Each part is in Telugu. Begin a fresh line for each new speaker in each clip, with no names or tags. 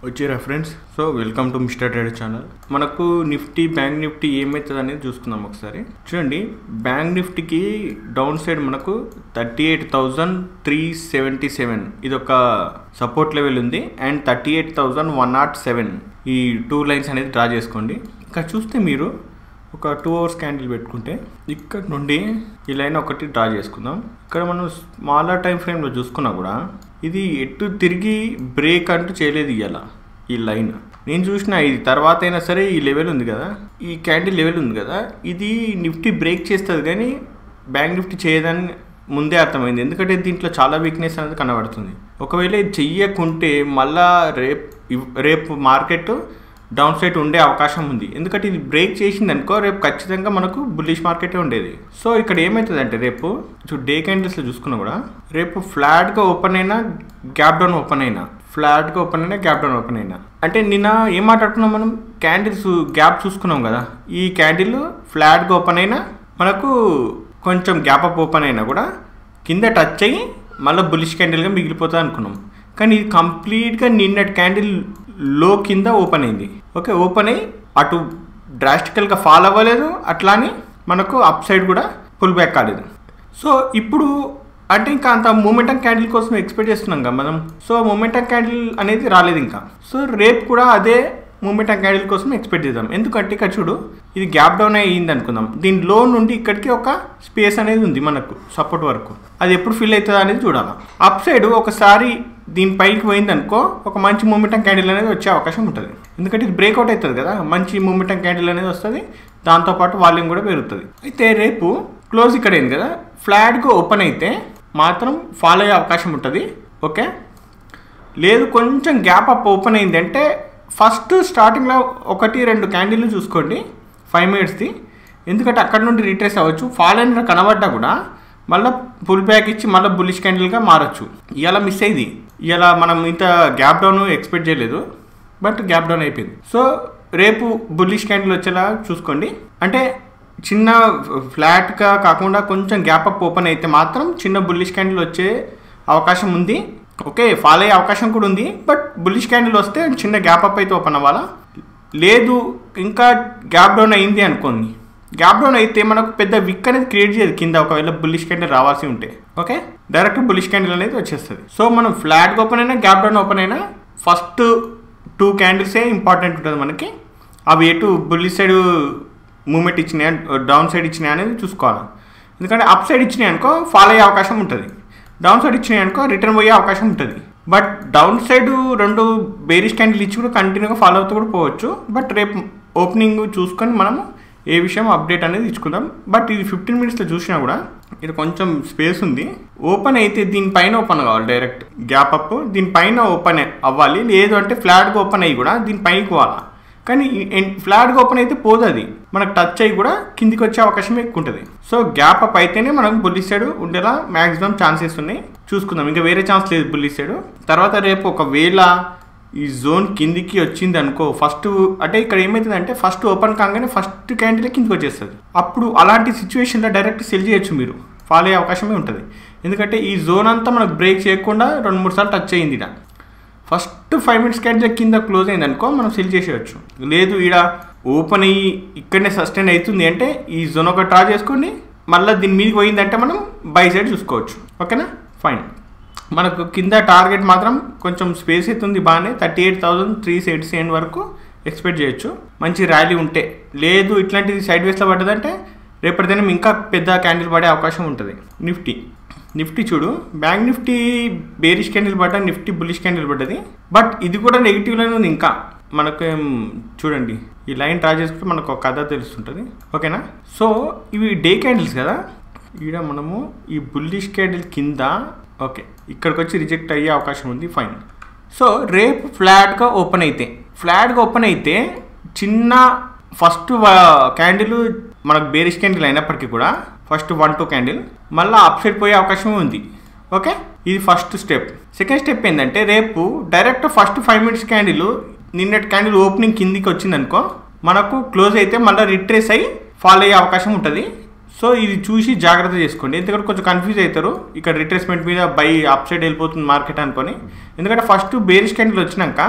వచ్చే reference so welcome to Mister Trader channel మనకు నిఫ్టీ బ్యాంక్ నిఫ్టీ ఏమవుతుంది అనేది చూసుకుందాం ఒకసారి చూడండి బ్యాంక్ నిఫ్టీకి డౌన్ సైడ్ మనకు thirty eight thousand three seventy seven ఇది ఒక సపోర్ట్ లెవెల్ ఉంది and thirty eight thousand one naught seven ఈ టూ లైన్స్ అనేది డ్రా చేసుకోండి ఇక్కడ చూస్తే మీరు ఒక టూ అవర్స్ క్యాండిల్ పెట్టుకుంటే ఇక్కడ నుండి ఈ లైన్ ఒకటి డ్రా చేసుకుందాం ఇక్కడ మనం స్మాలర్ టైం ఫ్రేమ్లో చూసుకున్నా కూడా ఇది ఎటు తిరిగి బ్రేక్ అంటూ చేయలేదు ఇవాళ ఈ లైన్ నేను చూసిన ఇది తర్వాత అయినా సరే ఈ లెవెల్ ఉంది కదా ఈ క్యాండిల్ లెవెల్ ఉంది కదా ఇది నిఫ్టీ బ్రేక్ చేస్తుంది కానీ బ్యాంక్ నిఫ్టీ చేయదని ముందే అర్థమైంది ఎందుకంటే దీంట్లో చాలా వీక్నెస్ అనేది కనబడుతుంది ఒకవేళ ఇది చెయ్యకుంటే మళ్ళా రేపు రేపు మార్కెట్ డౌన్ సైడ్ ఉండే అవకాశం ఉంది ఎందుకంటే ఇది బ్రేక్ చేసింది అనుకో రేపు ఖచ్చితంగా మనకు బుల్లిష్ మార్కెటే ఉండేది సో ఇక్కడ ఏమవుతుంది అంటే రేపు చూ డే క్యాండిల్స్లో చూసుకున్నా కూడా రేపు ఫ్లాట్గా ఓపెన్ అయినా గ్యాప్ డౌన్ ఓపెన్ అయినా ఫ్లాట్గా ఓపెన్ అయినా గ్యాప్ డౌన్ ఓపెన్ అయినా అంటే నిన్న ఏం మాట్లాడుకున్నాం మనం క్యాండిల్స్ గ్యాప్ చూసుకున్నాం కదా ఈ క్యాండిల్ ఫ్లాట్గా ఓపెన్ అయినా మనకు కొంచెం గ్యాప్ అప్ ఓపెన్ అయినా కూడా కింద టచ్ అయ్యి మళ్ళీ బులిష్ క్యాండిల్గా మిగిలిపోతుంది అనుకున్నాం కానీ ఇది కంప్లీట్గా నిన్నటి క్యాండిల్ లో కింద ఓపెన్ అయింది ఓకే ఓపెన్ అయ్యి అటు డ్రాస్టికల్గా ఫాల్ అవ్వలేదు అట్లానే మనకు అప్ సైడ్ కూడా పుల్ బ్యాక్ కాలేదు సో ఇప్పుడు అంటే ఇంకా అంత మూమెంటం క్యాండిల్ కోసం ఎక్స్పెక్ట్ చేస్తున్నాం కదా మనం సో మూమెంటం క్యాండిల్ అనేది రాలేదు ఇంకా సో రేపు కూడా అదే మూమెంటం క్యాండిల్ కోసం ఎక్స్పెక్ట్ చేద్దాం ఎందుకంటే ఇక్కడ చూడు ఇది గ్యాప్ డౌన్ అయ్యింది అనుకుందాం దీని లో నుండి ఇక్కడికి ఒక స్పేస్ అనేది ఉంది మనకు సపోర్ట్ వరకు అది ఎప్పుడు ఫిల్ అవుతుందా అనేది చూడాలి అప్ సైడ్ ఒకసారి దీని పైకి పోయింది అనుకో ఒక మంచి మూమెంటం క్యాండిల్ అనేది వచ్చే అవకాశం ఉంటుంది ఎందుకంటే ఇది బ్రేక్అవుట్ అవుతుంది కదా మంచి మూమెంటం క్యాండిల్ అనేది వస్తుంది దాంతోపాటు వాల్యూమ్ కూడా పెరుగుతుంది అయితే రేపు క్లోజ్ ఇక్కడ అయింది కదా ఫ్లాట్గా ఓపెన్ అయితే మాత్రం ఫాలో అయ్యే అవకాశం ఉంటుంది ఓకే లేదు కొంచెం గ్యాప్ అప్ ఓపెన్ అయింది అంటే ఫస్ట్ స్టార్టింగ్లో ఒకటి రెండు క్యాండిల్లు చూసుకోండి ఫైవ్ మినిట్స్ది ఎందుకంటే అక్కడ నుండి రీట్రేస్ అవ్వచ్చు ఫాల్ అయిన కనబడ్డా కూడా మళ్ళీ పుల్ బ్యాక్ ఇచ్చి మళ్ళీ బుల్లిష్ క్యాండిల్గా మారచ్చు ఇలా మిస్ అయింది ఇలా మనం ఇంత గ్యాప్ డౌన్ ఎక్స్పెక్ట్ చేయలేదు బట్ గ్యాప్ డౌన్ అయిపోయింది సో రేపు బుల్లిష్ క్యాండిల్ వచ్చేలా చూసుకోండి అంటే చిన్న ఫ్లాట్గా కాకుండా కొంచెం గ్యాప్ అప్ ఓపెన్ అయితే మాత్రం చిన్న బుల్లిష్ క్యాండిల్ వచ్చే అవకాశం ఉంది ఓకే ఫాలో అయ్యే అవకాశం కూడా ఉంది బట్ బుల్లిష్ క్యాండిల్ వస్తే చిన్న గ్యాప్ అప్ అయితే ఓపెన్ అవ్వాలా లేదు ఇంకా గ్యాప్ డౌన్ అయింది అనుకోండి గ్యాప్ డౌన్ అయితే మనకు పెద్ద విక్ అనేది క్రియేట్ చేయదు కింద ఒకవేళ బుల్లిష్ క్యాండిల్ రావాల్సి ఉంటే ఓకే డైరెక్ట్ బుల్లిష్ క్యాండిల్ అనేది వచ్చేస్తుంది సో మనం ఫ్లాట్గా ఓపెన్ అయినా గ్యాప్ డౌన్ ఓపెన్ అయినా ఫస్ట్ టూ క్యాండిల్సే ఇంపార్టెంట్ ఉంటుంది మనకి అవి ఎటు బుల్లిష్ సైడ్ మూమెంట్ ఇచ్చినాయి డౌన్ సైడ్ ఇచ్చినాయి అనేది చూసుకోవాలి ఎందుకంటే అప్ సైడ్ ఇచ్చినాయి అనుకో ఫాలో అయ్యే అవకాశం ఉంటుంది డౌన్ సైడ్ ఇచ్చినాయి అనుకో రిటర్న్ పోయే అవకాశం ఉంటుంది బట్ డౌన్ సైడ్ రెండు బేరిష్ క్యాండిల్ ఇచ్చి కూడా కంటిన్యూగా ఫాలో అవుతూ కూడా పోవచ్చు బట్ రేపు ఓపెనింగ్ చూసుకొని మనము ఏ విషయం అప్డేట్ అనేది ఇచ్చుకుందాం బట్ ఇది ఫిఫ్టీన్ మినిట్స్లో చూసినా కూడా ఇది కొంచెం స్పేస్ ఉంది ఓపెన్ అయితే దీనిపైన ఓపెన్ కావాలి డైరెక్ట్ గ్యాప్ అప్ దీనిపైన ఓపెన్ అవ్వాలి లేదు అంటే ఫ్లాట్గా ఓపెన్ అయ్యి కూడా దీనిపైకి పోవాలా కానీ ఫ్లాట్గా ఓపెన్ అయితే పోదు అది మనకు టచ్ అయ్యి కూడా కిందికి వచ్చే అవకాశం ఎక్కువ ఉంటుంది సో గ్యాప్ అప్ అయితేనే మనకు బుల్లి సైడ్ ఉండేలా మ్యాక్సిమం ఛాన్సెస్ ఉన్నాయి చూసుకుందాం ఇంకా వేరే ఛాన్స్ లేదు బుల్లి సైడ్ తర్వాత రేపు ఒకవేళ ఈ జోన్ కిందికి వచ్చింది అనుకో ఫస్ట్ అంటే ఇక్కడ ఏమవుతుందంటే ఫస్ట్ ఓపెన్ కాగానే ఫస్ట్ క్యాండిల్ కిందికి వచ్చేస్తుంది అప్పుడు అలాంటి సిచ్యువేషన్లో డైరెక్ట్ సెల్ చేయొచ్చు మీరు ఫాలో అయ్యే అవకాశమే ఉంటుంది ఎందుకంటే ఈ జోన్ అంతా మనకు బ్రేక్ చేయకుండా రెండు మూడు సార్లు టచ్ అయ్యింది ఇక్కడ ఫస్ట్ ఫైవ్ మినిట్స్ క్యాండిల్ కింద క్లోజ్ అయింది అనుకో మనం సెల్ చేసేయచ్చు లేదు ఈడ ఓపెన్ అయ్యి ఇక్కడనే సస్టైన్ అవుతుంది అంటే ఈ జోన్ ఒక డ్రా చేసుకోండి మళ్ళీ దీని మీదకి పోయిందంటే మనం బై సైడ్ చూసుకోవచ్చు ఓకేనా ఫైన్ మనకు కింద టార్గెట్ మాత్రం కొంచెం స్పేస్ అవుతుంది బాగానే thirty eight thousand three seventy seven వరకు ఎక్స్పెక్ట్ చేయొచ్చు మంచి ర్యాలీ ఉంటే లేదు ఇట్లాంటిది సైడ్ వేస్లో పడ్డదంటే రేపటి దినం ఇంకా పెద్ద క్యాండిల్ పడే అవకాశం ఉంటుంది నిఫ్టీ నిఫ్టీ చూడు బ్యాంక్ నిఫ్టీ బేరిష్ క్యాండిల్ పడ్డా నిఫ్టీ బులిష్ క్యాండిల్ పడ్డది బట్ ఇది కూడా నెగిటివ్లోనే ఉంది ఇంకా మనకు చూడండి ఈ లైన్ డ్రా చేసుకుంటే మనకు ఒక కథ తెలుస్తుంటుంది ఓకేనా సో ఇవి డే క్యాండిల్స్ కదా ఈడ మనము ఈ బుల్లిష్ క్యాండిల్ కింద ఓకే ఇక్కడికి వచ్చి రిజెక్ట్ అయ్యే అవకాశం ఉంది ఫైన్ సో రేపు ఫ్లాట్గా ఓపెన్ అయితే ఫ్లాట్గా ఓపెన్ అయితే చిన్న ఫస్ట్ క్యాండిల్ మనకు బేరిష్ క్యాండిల్ అయినప్పటికీ కూడా ఫస్ట్ వన్ టూ క్యాండిల్ మళ్ళీ అప్ సైడ్ పోయే అవకాశం ఉంది ఓకే ఇది ఫస్ట్ స్టెప్ సెకండ్ స్టెప్ ఏంటంటే రేపు direct first five minutes candle నిన్నటి క్యాండిల్ ఓపెనింగ్ కిందికి వచ్చిందనుకో మనకు క్లోజ్ అయితే మళ్ళీ రిట్రేస్ అయ్యి ఫాలో అయ్యే అవకాశం ఉంటుంది సో ఇది చూసి జాగ్రత్త చేసుకోండి ఎందుకంటే కొంచెం కన్ఫ్యూజ్ అవుతారు ఇక్కడ రిట్రేస్మెంట్ మీద బై అప్ సైడ్ వెళ్ళిపోతుంది మార్కెట్ అనుకొని ఎందుకంటే ఫస్ట్ బేరిష్ క్యాండిల్ వచ్చినాక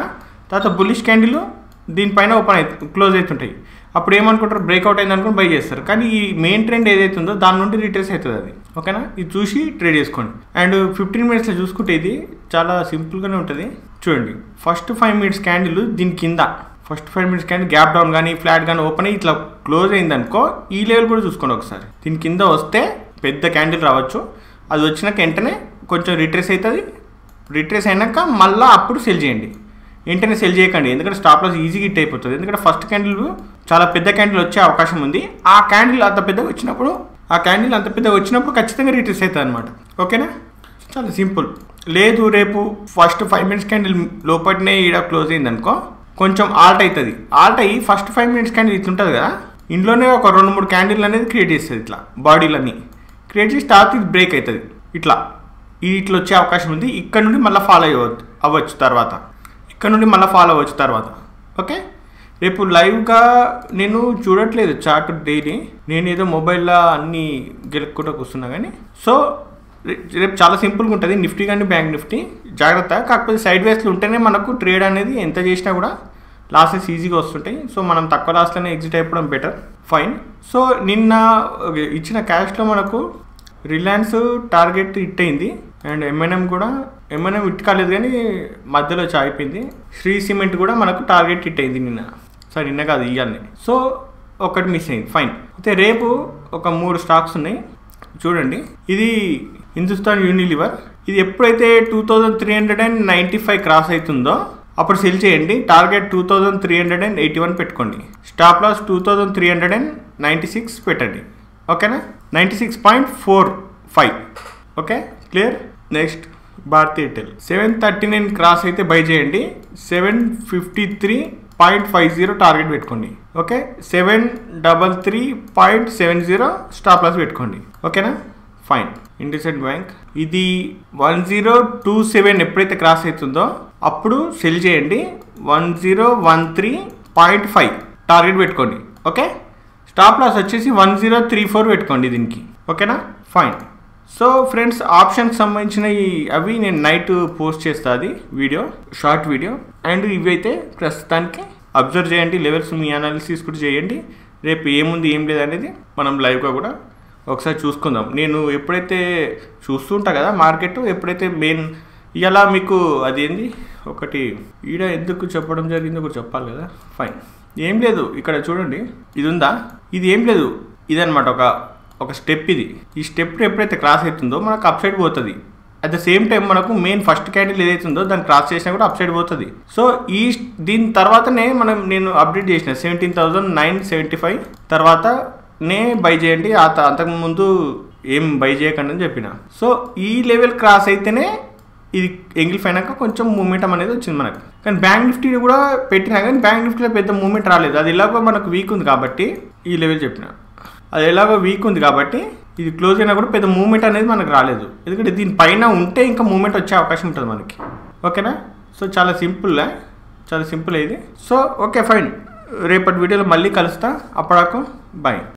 తర్వాత బుల్లిష్ క్యాండిల్ దీనిపైన ఓపెన్ అవుతుంది క్లోజ్ అవుతుంటాయి అప్పుడు ఏమనుకుంటారు బ్రేక్అవుట్ అయింది అనుకుని బై చేస్తారు కానీ ఈ మెయిన్ ట్రెండ్ ఏదైతే ఉందో దాని నుండి రిట్రేస్ అవుతుంది అది ఓకేనా ఇది చూసి ట్రేడ్ చేసుకోండి అండ్ ఫిఫ్టీన్ మినిట్స్లో చూసుకుంటే ఇది చాలా సింపుల్గానే ఉంటుంది చూడండి ఫస్ట్ ఫైవ్ మినిట్స్ క్యాండిల్ దీని కింద first five minutes candle gap down కానీ ఫ్లాట్ కానీ ఓపెన్ అయ్యి ఇట్లా క్లోజ్ అయిందనుకో ఈ లెవెల్ కూడా చూసుకోండి ఒకసారి దీని కింద వస్తే పెద్ద క్యాండిల్ రావచ్చు అది వచ్చినాక వెంటనే కొంచెం రిట్రేస్ అవుతుంది రిట్రేస్ అయినాక మళ్ళీ అప్పుడు సెల్ చేయండి వెంటనే సెల్ చేయకండి ఎందుకంటే స్టాప్ లాస్ ఈజీగా హిట్ అయిపోతుంది ఎందుకంటే ఫస్ట్ క్యాండిల్ చాలా పెద్ద క్యాండిల్ వచ్చే అవకాశం ఉంది ఆ క్యాండిల్ అంత పెద్దగా వచ్చినప్పుడు ఆ క్యాండిల్ అంత పెద్దగా వచ్చినప్పుడు ఖచ్చితంగా రిట్రేస్ అవుతుంది అనమాట ఓకేనా చాలా సింపుల్ లేదు రేపు ఫస్ట్ ఫైవ్ మినిట్స్ క్యాండిల్ లోపలనే ఈడ క్లోజ్ అయింది అనుకో కొంచెం ఆల్ట్ అవుతుంది ఆల్ట్ అయ్యి ఫస్ట్ ఫైవ్ మినిట్స్ క్యాండిల్ ఇట్లా ఉంటుంది కదా ఇంట్లోనే ఒక రెండు మూడు క్యాండిల్ అనేది క్రియేట్ చేస్తుంది ఇట్లా బాడీలన్నీ క్రియేట్ చేసి తర్వాత ఇది బ్రేక్ అవుతుంది ఇట్లా ఇది ఇట్లా వచ్చే అవకాశం ఉంది ఇక్కడ నుండి మళ్ళీ ఫాలో అవ్వచ్చు అవ్వచ్చు తర్వాత ఇక్కడ నుండి మళ్ళీ ఫాలో అవ్వచ్చు తర్వాత ఓకే రేపు లైవ్గా నేను చూడట్లేదు చార్ట్ డైలీ నేను ఏదో మొబైల్లో అన్నీ గెలుక్కుంటూ కూర్చున్నా కానీ సో రే- రేపు చాలా సింపుల్గా ఉంటుంది నిఫ్టీ కానీ బ్యాంక్ నిఫ్టీ జాగ్రత్త కాకపోతే సైడ్ వేస్లో ఉంటేనే మనకు ట్రేడ్ అనేది ఎంత చేసినా కూడా లాసెస్ ఈజీగా వస్తుంటాయి సో మనం తక్కువ లాస్లోనే ఎగ్జిట్ అయిపోవడం బెటర్ ఫైన్ సో నిన్న ఇచ్చిన క్యాష్లో మనకు రిలయన్స్ టార్గెట్ హిట్ అయింది అండ్ ఎంఎన్ఎం కూడా ఎంఎన్ఎం హిట్ కాలేదు కానీ మధ్యలో వచ్చి ఆగిపోయింది శ్రీ సిమెంట్ కూడా మనకు టార్గెట్ హిట్ అయింది నిన్న సార్ నిన్న కాదు ఇవ్వాలని సో ఒకటి మిస్ అయింది ఫైన్ అయితే రేపు ఒక మూడు స్టాక్స్ ఉన్నాయి చూడండి ఇది హిందుస్థాన్ యూనిలివర్ ఇది ఎప్పుడైతే two thousand three hundred and ninety five cross అవుతుందో అప్పుడు సెల్ చేయండి target two thousand three hundred and eighty one పెట్టుకోండి stop loss two thousand three hundred and ninety six పెట్టండి ఓకేనా ninety six point four five okay clear next Bharti Airtel seven thirty nine cross అయితే బై చేయండి seven fifty three point five zero target పెట్టుకోండి okay seven double three point seven zero stop loss పెట్టుకోండి ఓకేనా ఫైన్ ఇండిసెంట్ బ్యాంక్ ఇది వన్ జీరో టూ సెవెన్ ఎప్పుడైతే క్రాస్ అవుతుందో అప్పుడు సెల్ చేయండి one zero one three point five target పెట్టుకోండి ఓకే స్టాప్ లాస్ వచ్చేసి వన్ జీరో త్రీ ఫోర్ పెట్టుకోండి దీనికి ఓకేనా ఫైన్ సో ఫ్రెండ్స్ ఆప్షన్కి సంబంధించిన ఈ అవి నేను నైట్ పోస్ట్ చేస్తా అది వీడియో షార్ట్ వీడియో అండ్ ఇవి అయితే ప్రస్తుతానికి అబ్జర్వ్ చేయండి లెవెల్స్ మీ అనాలిసిస్ కూడా చేయండి రేపు ఏముంది ఏం లేదు అనేది మనం లైవ్గా కూడా ఒకసారి చూసుకుందాం నేను ఎప్పుడైతే చూస్తుంటా కదా మార్కెట్ ఎప్పుడైతే మెయిన్ ఇలా మీకు అది ఏంది ఒకటి ఈడ ఎందుకు చెప్పడం జరిగిందో కూడా చెప్పాలి కదా ఫైన్ ఏం లేదు ఇక్కడ చూడండి ఇది ఉందా ఇది ఏం లేదు ఇదనమాట ఒక ఒక స్టెప్ ఇది ఈ స్టెప్ ఎప్పుడైతే క్రాస్ అవుతుందో మనకు అప్ సైడ్ పోతుంది అట్ ద సేమ్ టైం మనకు మెయిన్ ఫస్ట్ క్యాండిల్ ఏదైతే ఉందో దాన్ని క్రాస్ చేసినా కూడా అప్ సైడ్ పోతుంది సో ఈ దీని తర్వాతనే మనం నేను అప్డేట్ చేసిన seventeen thousand nine seventy five తర్వాత నే బై చేయండి ఆ త- అంతకుముందు ఏం బై చేయకండి అని చెప్పిన సో ఈ లెవెల్ క్రాస్ అయితేనే ఇది ఎంగిల్ అయినాక కొంచెం మూమెంటం అనేది వచ్చింది మనకు కానీ బ్యాంక్ నిఫ్టీ కూడా పెట్టినా కానీ బ్యాంక్ నిఫ్టీలో పెద్ద మూమెంట్ రాలేదు అది ఎలాగో మనకు వీక్ ఉంది కాబట్టి ఈ లెవెల్ చెప్పిన అది ఎలాగో వీక్ ఉంది కాబట్టి ఇది క్లోజ్ అయినా కూడా పెద్ద మూమెంట్ అనేది మనకు రాలేదు ఎందుకంటే దీని పైన ఉంటే ఇంకా మూమెంట్ వచ్చే అవకాశం ఉంటుంది మనకి ఓకేనా సో చాలా సింపుల్ చాలా సింపుల్ ఇది సో ఓకే ఫైన్ రేపటి వీడియోలో మళ్ళీ కలుస్తా అప్పటిదాకా బాయ్